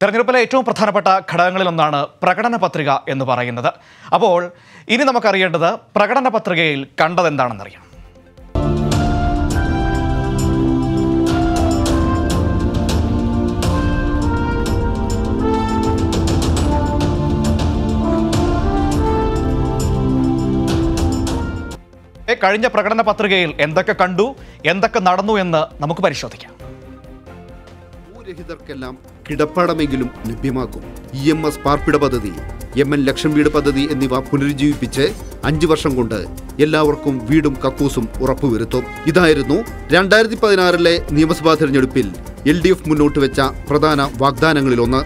തെരഞ്ഞെടുപ്പിലെ ഏറ്റവും പ്രധാനപ്പെട്ട ഘടകങ്ങളിലൊന്നാണ് പ്രകടന പത്രിക എന്ന് പറയുന്നത് അപ്പോൾ ഇനി നമുക്കറിയേണ്ടത് പ്രകടന പത്രികയിൽ കണ്ടതെന്താണെന്നറിയാം ഏ, കഴിഞ്ഞ പ്രകടന പത്രികയിൽ എന്തൊക്കെ കണ്ടു എന്തൊക്കെ നടന്നു എന്ന് നമുക്ക് പരിശോധിക്കാം ഭൂരഹിതർക്കെല്ലാം കിടപ്പാടമെങ്കിലും ലഭ്യമാക്കും ഇ എം എസ് പാർപ്പിട പദ്ധതി എം എൻ ലക്ഷം വീട് പദ്ധതി എന്നിവ പുനരുജ്ജീവിപ്പിച്ച് അഞ്ചു വർഷം കൊണ്ട് എല്ലാവർക്കും വീടും കക്കൂസും ഉറപ്പുവരുത്തും ഇതായിരുന്നു രണ്ടായിരത്തി പതിനാറിലെ നിയമസഭാ തെരഞ്ഞെടുപ്പിൽ എൽ ഡി എഫ് മുന്നോട്ട് വെച്ച പ്രധാന വാഗ്ദാനങ്ങളിലൊന്ന്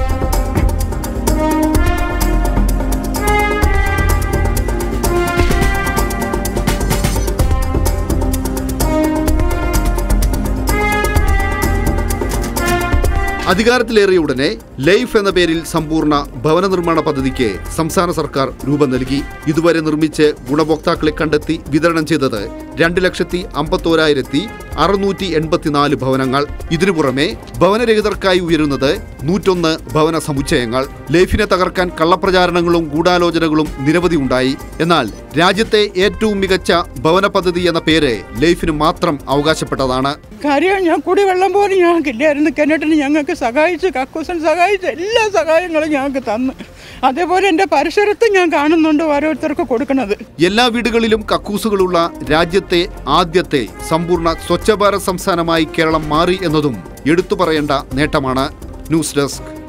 അധികാരത്തിലേറിയ ഉടനെ ലൈഫ് എന്ന പേരിൽ സമ്പൂർണ്ണ ഭവന നിർമ്മാണ പദ്ധതിക്ക് സംസ്ഥാന സർക്കാർ രൂപം നൽകി ഇതുവരെ നിർമ്മിച്ച് ഗുണഭോക്താക്കളെ കണ്ടെത്തി വിതരണം ചെയ്തത് രണ്ട് ലക്ഷത്തി അമ്പത്തോരായിരത്തി അറുന്നൂറ്റി എൺപത്തിനാല് ഭവനങ്ങൾ ഇതിനു പുറമെ ഭവനരഹിതർക്കായി ഉയരുന്നത് നൂറ്റൊന്ന് ഭവന സമുച്ചയങ്ങൾ ലൈഫിനെ തകർക്കാൻ കള്ളപ്രചാരണങ്ങളും ഗൂഢാലോചനകളും നിരവധി ഉണ്ടായി എന്നാൽ രാജ്യത്തെ ഏറ്റവും മികച്ച ഭവന പദ്ധതി എന്ന പേര് ലൈഫിന് മാത്രം അവകാശപ്പെട്ടതാണ് കാര്യം ഞാൻ കുടിവെള്ളം പോലും ഞങ്ങൾക്കില്ലായിരുന്നു കിണറ്റിന് ഞങ്ങൾക്ക് സഹായിച്ചു കക്കൂസൻ സഹായിച്ചു എല്ലാ സഹായങ്ങളും ഞങ്ങൾക്ക് തന്നു അതേപോലെ എൻ്റെ പരിസരത്ത് ഞാൻ കാണുന്നുണ്ട് ഓരോരുത്തർക്ക് കൊടുക്കുന്നത് എല്ലാ വീടുകളിലും കക്കൂസുകളുള്ള രാജ്യത്തെ ആദ്യത്തെ സമ്പൂർണ്ണ സ്വച്ഛ ഭാരത് സംസ്ഥാനമായി കേരളം മാറി എന്നതും എടുത്തു പറയേണ്ട നേട്ടമാണ് ന്യൂസ് ഡെസ്ക്